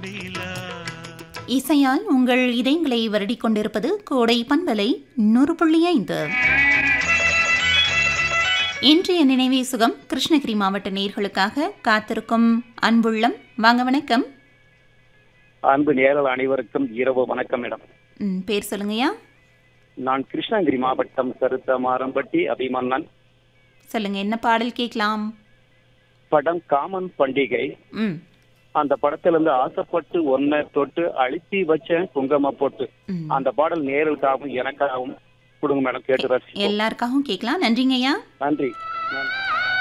கோவிலா இசையால் உங்கள் இதயங்களை வருடிக் கொண்டிருப்பது கோடை பண்பலை நூறு புள்ளி ஐந்து இன்றைய நினைவே சுகம் கிருஷ்ணகிரி மாவட்ட நேர்களுக்காக காத்திருக்கும் அன்புள்ளம் வாங்க வணக்கம் அன்பு நேரல் அனைவருக்கும் இரவு வணக்கம் மேடம் ம், பேர் சொல்லுங்கய்யா நான் கிருஷ்ணகிரி மாவட்டம் கருத்த மாரம்பட்டி அபிமன்னன் சொல்லுங்க என்ன பாடல் கேட்கலாம் படம் காமன் பண்டிகை ம் அந்த படத்துல இருந்து ஆசைப்பட்டு ஒன்ன தொட்டு அழுத்தி வச்ச குங்கும போட்டு ம். அந்த பாடல் நேரலுக்காகவும் எனக்காகவும் கொடுங்க மேடம் கேட்டு ரசி எல்லாருக்காகவும் கேட்கலாம் நன்றிங்கய்யா நன்றி நன்றி